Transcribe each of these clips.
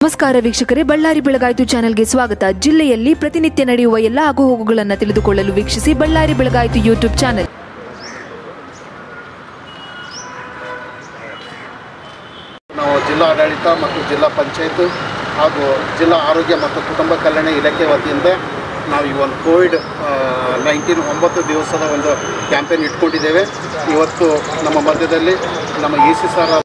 ನಮಸ್ಕಾರ ವೀಕ್ಷಕರೇ ಬಳ್ಳಾರಿ ಬೆಳಗಾಯಿತು ಚಾನೆಲ್ಗೆ ಸ್ವಾಗತ ಜಿಲ್ಲೆಯಲ್ಲಿ ಪ್ರತಿನಿತ್ಯ ನಡೆಯುವ ಎಲ್ಲ ಆಗುಹೋಗುಗಳನ್ನು ತಿಳಿದುಕೊಳ್ಳಲು ವೀಕ್ಷಿಸಿ ಬಳ್ಳಾರಿ ಬೆಳಗಾಯಿತು ಯೂಟ್ಯೂಬ್ ಚಾನೆಲ್ ನಾವು ಜಿಲ್ಲಾ ಆಡಳಿತ ಮತ್ತು ಜಿಲ್ಲಾ ಪಂಚಾಯತ್ ಹಾಗೂ ಜಿಲ್ಲಾ ಆರೋಗ್ಯ ಮತ್ತು ಕುಟುಂಬ ಕಲ್ಯಾಣ ಇಲಾಖೆ ವತಿಯಿಂದ ನಾವು ಈ ಒಂದು ಕೋವಿಡ್ ನೈನ್ಟೀನ್ ಒಂಬತ್ತು ದಿವಸದ ಒಂದು ಕ್ಯಾಂಪೇನ್ ಇಟ್ಕೊಂಡಿದ್ದೇವೆ ಇವತ್ತು ನಮ್ಮ ಮಧ್ಯದಲ್ಲಿ ನಮ್ಮ A C sir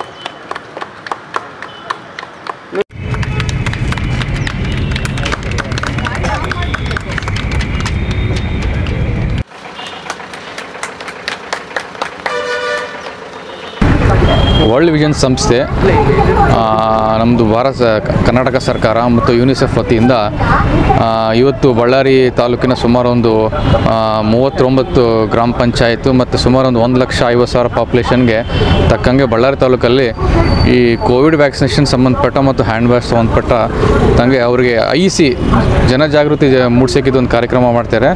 world vision ಸಂಸ್ಥೆ ಆ, ನಮ್ಮದು ಭಾರತ ಸ- ಕರ್ನಾಟಕ ಸರ್ಕಾರ ಮತ್ತು ಯುನಿಸೆಫ್ ವತಿಯಿಂದ ಆ, ಇವತ್ತು ಬಳ್ಳಾರಿ ತಾಲೂಕಿನ ಸುಮಾರು ಒಂದು ಆ, ಮೂವತ್ತೊಂಬತ್ತು ಗ್ರಾಮ ಪಂಚಾಯತು ಮತ್ತು ಸುಮಾರು ಒಂದು ಒಂದು ಲಕ್ಷ ಐವತ್ತು ಸಾವಿರ ಪಾಪ್ಯುಲೇಷನ್ಗೆ ತಕ್ಕಂಗೆ ಬಳ್ಳಾರಿ ತಾಲೂಕಲ್ಲಿ ಈ ಕೋವಿಡ್ ವ್ಯಾಕ್ಸಿನೇಷನ್ ಸಂಬಂಧಪಟ್ಟ ಮತ್ತು ಹ್ಯಾಂಡ್ ವಾಶ್ ಸಂಬಂಧಪಟ್ಟ ತಂಗೆ ಅವರಿಗೆ ಐ ಸಿ ಜನಜಾಗೃತಿ ಜ- ಮೂಡ್ಸೋಕೆ ಇದೊಂದು ಕಾರ್ಯಕ್ರಮ ಮಾಡ್ತಾರೆ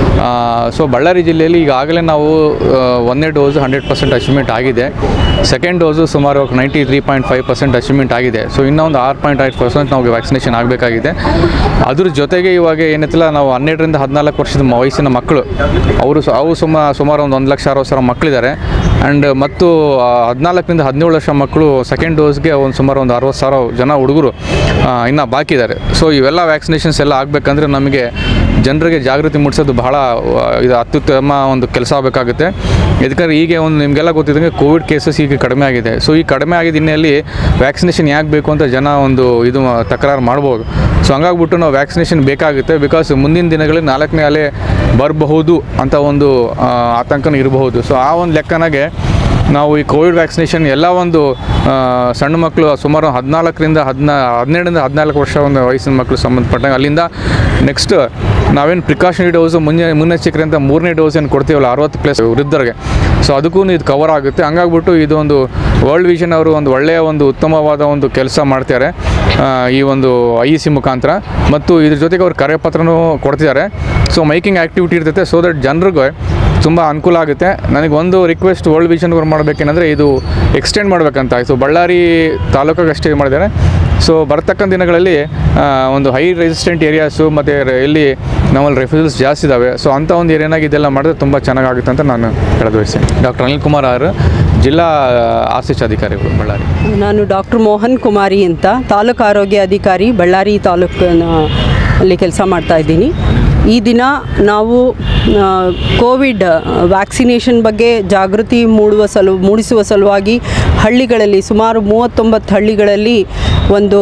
ಸೊ ಬಳ್ಳಾರಿ ಜಿಲ್ಲೆಯಲ್ಲಿ ಈಗಾಗಲೇ ನಾವು ಆ, ಒಂದನೇ ಡೋಸ್ ಹಂಡ್ರೆಡ್ ಪರ್ಸೆಂಟ್ ಅಚೀವ್ಮೆಂಟ್ ಆಗಿದೆ ಸೆಕೆಂಡ್ ಡೋಸು ಸುಮಾರು ninety three point five percent achievement ಆಗಿದೆ ಸೊ ಇನ್ನೂ ಒಂದು ಆರು ಪಾಯಿಂಟ್ ಐದು ಪರ್ಸೆಂಟ್ ನಾವು ವ್ಯಾಕ್ಸಿನೇಷನ್ ಆಗಬೇಕಾಗಿದೆ ಅದ್ರ ಜೊತೆಗೆ ಇವಾಗ ಏನೈತಿಲ್ಲ ನಾವು ಹನ್ನೆರಡರಿಂದ ಹದಿನಾಲ್ಕು ವರ್ಷದ ಮ- ವಯಸ್ಸಿನ ಮಕ್ಕಳು ಅವರು ಸ- ಅವು ಸುಮ ಸುಮಾರು ಒಂದು ಒಂದು ಲಕ್ಷ ಅರವತ್ತು ಸಾವಿರ ಮಕ್ಕಳಿದ್ದಾರೆ ಆ್ಯಂಡ್ ಮತ್ತು ಆ, ಹದಿನಾಲ್ಕರಿಂದ ಹದಿನೇಳು ವರ್ಷ ಮಕ್ಕಳು ಸೆಕೆಂಡ್ ಡೋಸ್ಗೆ ಒಂದು ಸುಮಾರು ಒಂದು ಅರವತ್ತು ಸಾವಿರ ಜನ ಹುಡುಗರು ಇನ್ನೂ ಬಾಕಿ ಇದ್ದಾರೆ ಸೊ ಇವೆಲ್ಲ ವ್ಯಾಕ್ಸಿನೇಷನ್ಸ್ ಎಲ್ಲ ಆಗಬೇಕಂದ್ರೆ ನಮಗೆ ಜನರಿಗೆ ಜಾಗೃತಿ ಮೂಡಿಸೋದು ಬಹಳ ಆ, ಇದು ಅತ್ಯುತ್ತಮ ಒಂದು ಕೆಲಸ ಆಗಬೇಕಾಗುತ್ತೆ ಯಾಕಂದರೆ ಈಗ ಒಂದು ನಿಮಗೆಲ್ಲ ಗೊತ್ತಿದ್ದಂಗೆ ಕೋವಿಡ್ ಕೇಸಸ್ ಈಗ ಕಡಿಮೆ ಆಗಿದೆ ಸೊ ಈ ಕಡಿಮೆ ಆಗಿದ್ದ ಹಿನ್ನೆಲೆಯಲ್ಲಿ ವ್ಯಾಕ್ಸಿನೇಷನ್ ಯಾಕೆ ಬೇಕು ಅಂತ ಜನ ಒಂದು ಇದು ತಕರಾರು ಮಾಡ್ಬೋದು ಸೊ ಹಂಗಾಗ್ಬಿಟ್ಟು ನಾವು ವ್ಯಾಕ್ಸಿನೇಷನ್ ಬೇಕಾಗುತ್ತೆ ಬಿಕಾಸ್ ಮುಂದಿನ ದಿನಗಳಲ್ಲಿ ನಾಲ್ಕನೇ ಅಲೆ ಬರಬಹುದು ಅಂತ ಒಂದು ಆ, ಆತಂಕನೂ ಇರಬಹುದು ಸೊ ಆ ಒಂದು ಲೆಕ್ಕನಾಗೆ ನಾವು ಈ ಕೋವಿಡ್ ವ್ಯಾಕ್ಸಿನೇಷನ್ ಎಲ್ಲ ಒಂದು ಆ, ಸಣ್ಣ ಮಕ್ಕಳು ಸುಮಾರು ಹದಿನಾಲ್ಕರಿಂದ ಹದಿನಾ ಹನ್ನೆರಡರಿಂದ ಹದಿನಾಲ್ಕು ವರ್ಷ ಒಂದು ವಯಸ್ಸಿನ ಮಕ್ಕಳು ಸಂಬಂಧಪಟ್ಟಂಗೆ ಅಲ್ಲಿಂದ ನೆಕ್ಸ್ಟ್ ನಾವೇನು ಪ್ರಿಕಾಷನರಿ ಡೋಸು ಮುನ್ನೆ ಮುನ್ನೆಚ್ಚರಿಕೆ ಅಂತ ಮೂರನೇ ಡೋಸ್ ಏನು ಕೊಡ್ತೀವಲ್ಲ ಅರವತ್ತು ಪ್ಲಸ್ ವೃದ್ಧರಿಗೆ ಸೊ ಅದಕ್ಕೂ ಇದು ಕವರ್ ಆಗುತ್ತೆ ಹಂಗಾಗ್ಬಿಟ್ಟು ಇದು ಒಂದು ವರ್ಲ್ಡ್ ವಿಷನ್ ಅವರು ಒಂದು ಒಳ್ಳೆಯ ಒಂದು ಉತ್ತಮವಾದ ಒಂದು ಕೆಲಸ ಮಾಡ್ತಾರೆ ಆ, ಈ ಒಂದು ಐ ಸಿ ಮುಖಾಂತರ ಮತ್ತು ಇದ್ರ ಜೊತೆಗೆ ಅವ್ರು ಕರೆಪತ್ರನೂ ಕೊಡ್ತಿದ್ದಾರೆ ಸೊ ಮೈಕಿಂಗ್ ಆ್ಯಕ್ಟಿವಿಟಿ ಇರ್ತೈತೆ ಸೊ ದಟ್ ಜನರಿಗೆ ತುಂಬ ಅನುಕೂಲ ಆಗುತ್ತೆ ನನಗೆ ಒಂದು ರಿಕ್ವೆಸ್ಟ್ ವರ್ಲ್ಡ್ ವಿಷನ್ ಅವ್ರು ಮಾಡಬೇಕೇನೆಂದರೆ ಇದು ಎಕ್ಸ್ಟೆಂಡ್ ಮಾಡಬೇಕಂತ ಸೊ ಬಳ್ಳಾರಿ ತಾಲೂಕಿಗೆ ಅಷ್ಟೇ ಮಾಡಿದ್ದಾರೆ ಸೊ ಬರ್ತಕ್ಕಂಥ ದಿನಗಳಲ್ಲಿ ಆ, ಒಂದು ಹೈ ರೆಸಿಸ್ಟೆಂಟ್ ಏರಿಯಾಸು ಮತ್ತು ಎಲ್ಲಿ ನಮ್ಮಲ್ಲಿ ರೆಫ್ಯೂಜಲ್ಸ್ ಜಾಸ್ತಿ ಇದ್ದಾವೆ ಸೊ ಅಂಥ ಒಂದು ಏರಿಯಾನಾಗ ಇದೆಲ್ಲ ಮಾಡಿದ್ರೆ ತುಂಬ ಚೆನ್ನಾಗಾಗುತ್ತೆ ಅಂತ ನಾನು ಹೇಳೋದು ಬಯಸ್ತೀನಿ ಡಾಕ್ಟರ್ ಅನಿಲ್ ಕುಮಾರ್ ಅವರು ಜಿಲ್ಲಾ ಆರ್ಸಿಚ್ ಅಧಿಕಾರಿಗಳು ಬಳ್ಳಾರಿ ನಾನು ಡಾಕ್ಟರ್ ಮೋಹನ್ ಕುಮಾರಿ ಅಂತ ತಾಲೂಕು ಆರೋಗ್ಯ ಅಧಿಕಾರಿ ಬಳ್ಳಾರಿ ತಾಲೂಕಿನ ಅಲ್ಲಿ ಕೆಲಸ ಮಾಡ್ತಾ ಇದ್ದೀನಿ ಈ ದಿನ ನಾವು ಆ, ಕೋವಿಡ್ ವ್ಯಾಕ್ಸಿನೇಷನ್ ಬಗ್ಗೆ ಜಾಗೃತಿ ಮೂಡುವ ಸಲು ಮೂಡಿಸುವ ಸಲುವಾಗಿ ಹಳ್ಳಿಗಳಲ್ಲಿ ಸುಮಾರು ಮೂವತ್ತೊಂಬತ್ತು ಹಳ್ಳಿಗಳಲ್ಲಿ ಒಂದು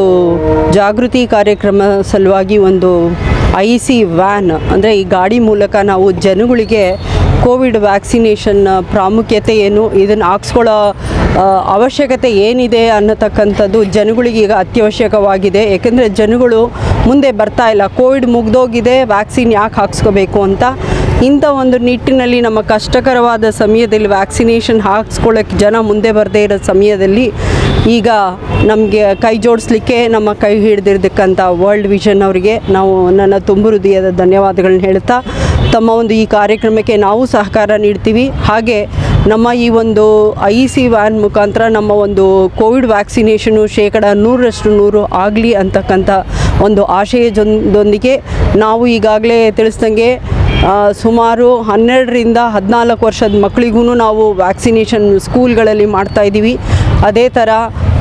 ಜಾಗೃತಿ ಕಾರ್ಯಕ್ರಮ ಸಲುವಾಗಿ ಒಂದು ಐ ಸಿ ವ್ಯಾನ್ ಅಂದರೆ ಈ ಗಾಡಿ ಮೂಲಕ ನಾವು ಜನಗಳಿಗೆ ಕೋವಿಡ್ ವ್ಯಾಕ್ಸಿನೇಷನ್ ಪ್ರಾಮುಖ್ಯತೆ ಏನು ಇದನ್ನು ಹಾಕ್ಸ್ಕೊಳ್ಳೋ ಆ, ಅವಶ್ಯಕತೆ ಏನಿದೆ ಅನ್ನತಕ್ಕಂಥದ್ದು ಜನಗಳಿಗೆ ಈಗ ಅತ್ಯವಶ್ಯಕವಾಗಿದೆ ಏಕೆಂದರೆ ಜನಗಳು ಮುಂದೆ ಬರ್ತಾ ಇಲ್ಲ ಕೋವಿಡ್ ಮುಗ್ದೋಗಿದೆ ವ್ಯಾಕ್ಸಿನ್ ಯಾಕೆ ಹಾಕ್ಸ್ಕೋಬೇಕು ಅಂತ ಇಂಥ ಒಂದು ನಿಟ್ಟಿನಲ್ಲಿ ನಮ್ಮ ಕಷ್ಟಕರವಾದ ಸಮಯದಲ್ಲಿ ವ್ಯಾಕ್ಸಿನೇಷನ್ ಹಾಕ್ಸ್ಕೊಳ್ಳೋಕ್ಕೆ ಜನ ಮುಂದೆ ಬರದೇ ಇರೋ ಸಮಯದಲ್ಲಿ ಈಗ ನಮಗೆ ಕೈ ಜೋಡಿಸ್ಲಿಕ್ಕೆ ನಮ್ಮ ಕೈ ಹಿಡಿದಿರ್ತಕ್ಕಂಥ ವರ್ಲ್ಡ್ ವಿಷನ್ ಅವರಿಗೆ ನಾವು ನನ್ನ ತುಂಬು ಹೃದಯದ ಧನ್ಯವಾದಗಳನ್ನ ಹೇಳ್ತಾ ತಮ್ಮ ಒಂದು ಈ ಕಾರ್ಯಕ್ರಮಕ್ಕೆ ನಾವು ಸಹಕಾರ ನೀಡ್ತೀವಿ ಹಾಗೆ ನಮ್ಮ ಈ ಒಂದು ಐ ಸಿ ವ್ಯಾನ್ ಮುಖಾಂತರ ನಮ್ಮ ಒಂದು ಕೋವಿಡ್ ವ್ಯಾಕ್ಸಿನೇಷನು ಶೇಕಡ ನೂರರಷ್ಟು ನೂರು ಆಗಲಿ ಅಂತಕ್ಕಂಥ ಒಂದು ಆಶಯದೊಂದಿಗೆ ನಾವು ಈಗಾಗಲೇ ತಿಳಿಸ್ದಂಗೆ ಆ, ಸುಮಾರು ಹನ್ನೆರಡರಿಂದ ಹದಿನಾಲ್ಕು ವರ್ಷದ ಮಕ್ಕಳಿಗೂ ನಾವು ವ್ಯಾಕ್ಸಿನೇಷನ್ ಸ್ಕೂಲ್ಗಳಲ್ಲಿ ಮಾಡ್ತಾ ಇದ್ದೀವಿ ಅದೇ ಥರ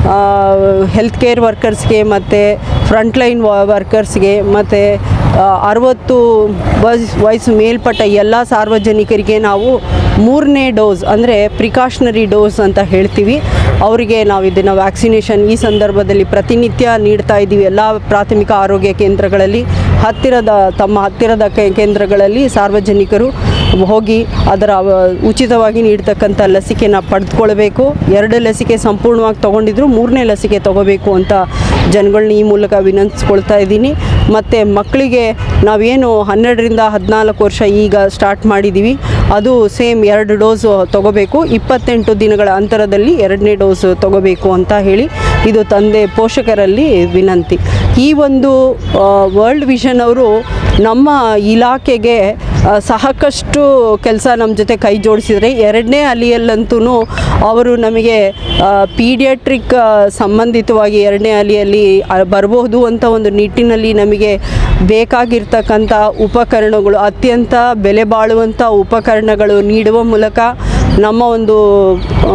ಹೆಲ್ತ್ ಕೇರ್ ವರ್ಕರ್ಸ್ಗೆ ಮತ್ತು ಫ್ರಂಟ್ಲೈನ್ ವರ್ಕರ್ಸ್ಗೆ ಮತ್ತು ಅರವತ್ತು ವಯಸ್ ವಯಸ್ಸು ಮೇಲ್ಪಟ್ಟ ಎಲ್ಲ ಸಾರ್ವಜನಿಕರಿಗೆ ನಾವು ಮೂರನೇ ಡೋಸ್ ಅಂದರೆ ಪ್ರಿಕಾಷನರಿ ಡೋಸ್ ಅಂತ ಹೇಳ್ತೀವಿ ಅವರಿಗೆ ನಾವು ಇದನ್ನು ವ್ಯಾಕ್ಸಿನೇಷನ್ ಈ ಸಂದರ್ಭದಲ್ಲಿ ಪ್ರತಿನಿತ್ಯ ನೀಡ್ತಾ ಇದ್ದೀವಿ ಎಲ್ಲ ಪ್ರಾಥಮಿಕ ಆರೋಗ್ಯ ಕೇಂದ್ರಗಳಲ್ಲಿ ಹತ್ತಿರದ ತಮ್ಮ ಹತ್ತಿರದ ಕೇ- ಕೇಂದ್ರಗಳಲ್ಲಿ ಸಾರ್ವಜನಿಕರು ಹೋಗಿ ಅದರ ಅವ- ಉಚಿತವಾಗಿ ನೀಡ್ತಕ್ಕಂಥ ಲಸಿಕೆನ ಪಡೆದುಕೊಳ್ಬೇಕು ಎರಡು ಲಸಿಕೆ ಸಂಪೂರ್ಣವಾಗಿ ತೊಗೊಂಡಿದ್ರು ಮೂರನೇ ಲಸಿಕೆ ತಗೋಬೇಕು ಅಂತ ಜನಗಳನ್ನ ಈ ಮೂಲಕ ವಿನಂತಿಸ್ಕೊಳ್ತಾ ಇದ್ದೀನಿ ಮತ್ತು ಮಕ್ಕಳಿಗೆ ನಾವೇನು ಹನ್ನೆರಡರಿಂದ ಹದಿನಾಲ್ಕು ವರ್ಷ ಈಗ ಸ್ಟಾರ್ಟ್ ಮಾಡಿದ್ದೀವಿ ಅದು ಸೇಮ್ ಎರಡು ಡೋಸ್ ತಗೋಬೇಕು ಇಪ್ಪತ್ತೆಂಟು ದಿನಗಳ ಅಂತರದಲ್ಲಿ ಎರಡನೇ ಡೋಸ್ ತಗೋಬೇಕು ಅಂತ ಹೇಳಿ ಇದು ತಂದೆ ಪೋಷಕರಲ್ಲಿ ವಿನಂತಿ ಈ ಒಂದು ವರ್ಲ್ಡ್ ವಿಷನ್ ಅವರು ನಮ್ಮ ಇಲಾಖೆಗೆ ಆ, ಸಾಕಷ್ಟು ಕೆಲಸ ನಮ್ಮ ಜೊತೆ ಕೈ ಜೋಡಿಸಿದರೆ ಎರಡನೇ ಅಲಿಯಲ್ಲಂತೂ ಅವರು ನಮಗೆ ಪೀಡಿಯಾಟ್ರಿಕ್ ಸಂಬಂಧಿತವಾಗಿ ಎರಡನೇ ಅಲಿಯಲ್ಲಿ ಆ, ಬರಬಹುದು ಅಂತ ಒಂದು ನಿಟ್ಟಿನಲ್ಲಿ ನಮಗೆ ಬೇಕಾಗಿರ್ತಕ್ಕಂಥ ಉಪಕರಣಗಳು ಅತ್ಯಂತ ಬೆಲೆ ಬಾಳುವಂಥ ಉಪಕರಣಗಳು ನೀಡುವ ಮೂಲಕ ನಮ್ಮ ಒಂದು ಆ,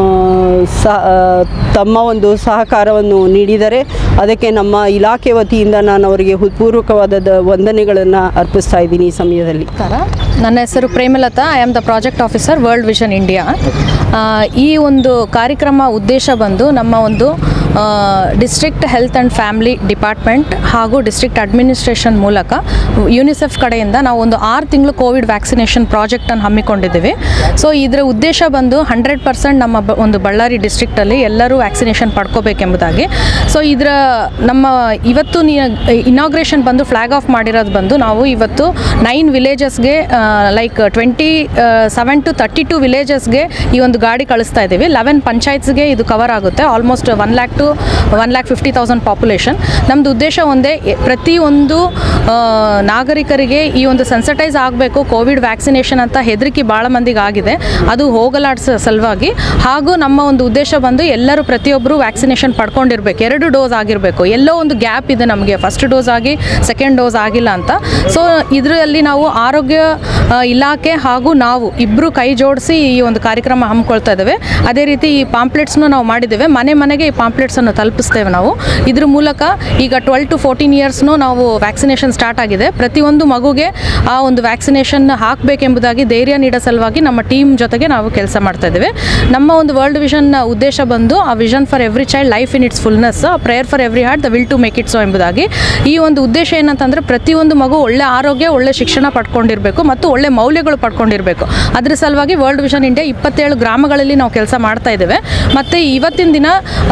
ಸ ಆ, ತಮ್ಮ ಒಂದು ಸಹಕಾರವನ್ನು ನೀಡಿದರೆ ಅದಕ್ಕೆ ನಮ್ಮ ಇಲಾಖೆ ವತಿಯಿಂದ ನಾನು ಅವರಿಗೆ ಹೃತ್ಪೂರ್ವಕವಾದ ದ- ವಂದನೆಗಳನ್ನು ಅರ್ಪಿಸ್ತಾ ಇದ್ದೀನಿ ಈ ಸಮಯದಲ್ಲಿ ನಮಸ್ಕಾರ ನನ್ನ ಹೆಸರು Premalatha I am the project officer World Vision India ಆ, ಈ ಒಂದು ಕಾರ್ಯಕ್ರಮ ಉದ್ದೇಶ ಬಂದು ನಮ್ಮ ಒಂದು district health and family department ಹಾಗೂ ಡಿಸ್ಟ್ರಿಕ್ಟ್ ಅಡ್ಮಿನಿಸ್ಟ್ರೇಷನ್ ಮೂಲಕ ಯುನಿಸೆಫ್ ಕಡೆಯಿಂದ ನಾವು ಒಂದು ಆರು ತಿಂಗಳು ಕೋವಿಡ್ ವ್ಯಾಕ್ಸಿನೇಷನ್ ಪ್ರಾಜೆಕ್ಟನ್ನು ಹಮ್ಮಿಕೊಂಡಿದ್ದೀವಿ ಸೊ ಇದರ ಉದ್ದೇಶ ಬಂದು ಹಂಡ್ರೆಡ್ ಪರ್ಸೆಂಟ್ ನಮ್ಮ ಬ- ಒಂದು ಬಳ್ಳಾರಿ ಡಿಸ್ಟ್ರಿಕ್ಟಲ್ಲಿ ಎಲ್ಲರೂ ವ್ಯಾಕ್ಸಿನೇಷನ್ ಪಡ್ಕೋಬೇಕೆಂಬುದಾಗಿ ಸೊ ಇದರ ನಮ್ಮ ಇವತ್ತು ಇನಾಗ್ರೇಷನ್ ಬಂದು ಫ್ಲಾಗ್ ಆಫ್ ಮಾಡಿರೋದು ಬಂದು ನಾವು ಇವತ್ತು ನೈನ್ ವಿಲೇಜಸ್ಗೆ like twenty seven to thirty two ವಿಲೇಜಸ್ಗೆ ಈ ಒಂದು ಗಾಡಿ ಕಳಿಸ್ತಾ ಇದ್ದೀವಿ ಲೆವೆನ್ ಪಂಚಾಯತ್ಸ್ಗೆ ಇದು ಕವರ್ ಆಗುತ್ತೆ almost one lakh to one lakh fifty thousand population ನಮ್ಮದು ಉದ್ದೇಶ ಒಂದೇ ಎ- ಪ್ರತಿಯೊಂದು ಆ, ನಾಗರಿಕರಿಗೆ ಈ ಒಂದು ಸೆನ್ಸಟೈಸ್ ಆಗಬೇಕು ಕೋವಿಡ್ ವ್ಯಾಕ್ಸಿನೇಷನ್ ಅಂತ ಹೆದರಿಕೆ ಭಾಳ ಮಂದಿಗೆ ಆಗಿದೆ ಅದು ಹೋಗಲಾಡಿಸೋ ಸಲುವಾಗಿ ಹಾಗೂ ನಮ್ಮ ಒಂದು ಉದ್ದೇಶ ಬಂದು ಎಲ್ಲರೂ ಪ್ರತಿಯೊಬ್ಬರು ವ್ಯಾಕ್ಸಿನೇಷನ್ ಪಡ್ಕೊಂಡಿರ್ಬೇಕು ಎರಡು ಡೋಸ್ ಆಗಿರಬೇಕು ಎಲ್ಲೋ ಒಂದು ಗ್ಯಾಪ್ ಇದೆ ನಮಗೆ ಫಸ್ಟ್ ಡೋಸ್ ಆಗಿ ಸೆಕೆಂಡ್ ಡೋಸ್ ಆಗಿಲ್ಲ ಅಂತ ಸೊ ಇದರಲ್ಲಿ ನಾವು ಆರೋಗ್ಯ ಆ, ಇಲಾಖೆ ಹಾಗೂ ನಾವು ಇಬ್ಬರು ಕೈ ಜೋಡಿಸಿ ಈ ಒಂದು ಕಾರ್ಯಕ್ರಮ ಹಮ್ಮಿಕೊಳ್ತಾ ಇದ್ದೇವೆ ಅದೇ ರೀತಿ ಈ ಪಾಂಪ್ಲೆಟ್ಸ್ನು ನಾವು ಮಾಡಿದ್ದೇವೆ ಮನೆ ಮನೆಗೆ ಈ ಪಾಂಪ್ಲೆಟ್ಸನ್ನು ತಲುಪಿಸ್ತೇವೆ ನಾವು ಇದ್ರ ಮೂಲಕ ಈಗ ಟ್ವೆಲ್ ಟು ಫೋರ್ಟೀನ್ ಇಯರ್ಸ್ನು ನಾವು ವ್ಯಾಕ್ಸಿನೇಷನ್ ಸ್ಟಾರ್ಟ್ ಆಗಿದೆ ಪ್ರತಿಯೊಂದು ಮಗುಗೆ ಆ ಒಂದು ವ್ಯಾಕ್ಸಿನೇಷನ್ ಹಾಕಬೇಕೆಂಬುದಾಗಿ ಧೈರ್ಯ ನೀಡೋ ಸಲುವಾಗಿ ನಮ್ಮ ಟೀಮ್ ಜೊತೆಗೆ ನಾವು ಕೆಲಸ ಮಾಡ್ತಾ ಇದ್ದೇವೆ ನಮ್ಮ ಒಂದು ವರ್ಲ್ಡ್ ವಿಷನ್ ಉದ್ದೇಶ ಬಂದು ಆ vision for every child life in its fullness prayer for every heart the will to make it so ಎಂಬುದಾಗಿ ಈ ಒಂದು ಉದ್ದೇಶ ಏನಂತಂದರೆ ಪ್ರತಿಯೊಂದು ಮಗು ಒಳ್ಳೆ ಆರೋಗ್ಯ ಒಳ್ಳೆ ಶಿಕ್ಷಣ ಪಡ್ಕೊಂಡಿರಬೇಕು ಮತ್ತು ಒಳ್ಳೆ ಮೌಲ್ಯಗಳು ಪಡ್ಕೊಂಡಿರಬೇಕು ಅದ್ರ ಸಲುವಾಗಿ ವರ್ಲ್ಡ್ ವಿಷನ್ ಇಂಡಿಯಾ ಇಪ್ಪತ್ತೇಳು ಗ್ರಾಮಗಳಲ್ಲಿ ನಾವು ಕೆಲಸ ಮಾಡ್ತಾ ಇದ್ದೇವೆ ಮತ್ತು ಇವತ್ತಿನ ದಿನ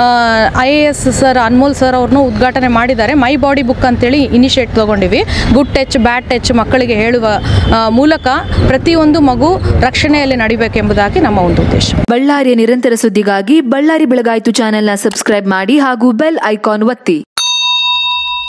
I A S sir Anmol sir ಅವ್ರನ್ನೂ ಉದ್ಘಾಟನೆ ಮಾಡಿದ್ದಾರೆ ಮೈ ಬಾಡಿ ಬುಕ್ ಅಂತೇಳಿ ಇನಿಷಿಯೇಟ್ ತೊಗೊಂಡಿವಿ ಗುಡ್ ಟಚ್ ಬ್ಯಾಡ್ ಟಚ್ ಮಕ್ಕಳಿಗೆ ಹೇಳುವ ಆ, ಮೂಲಕ ಪ್ರತಿಯೊಂದು ಮಗು ರಕ್ಷಣೆಯಲ್ಲಿ ನಡಿಬೇಕೆಂಬುದಾಗಿ ನಮ್ಮ ಒಂದು ಉದ್ದೇಶ ಬಳ್ಳಾರಿಯ ನಿರಂತರ ಸುದ್ದಿಗಾಗಿ ಬಳ್ಳಾರಿ ಬೆಳಗಾಯಿತು ಚಾನೆಲ್ನ ಸಬ್ಸ್ಕ್ರೈಬ್ ಮಾಡಿ ಹಾಗೂ ಬೆಲ್ ಐಕಾನ್ ಒತ್ತಿ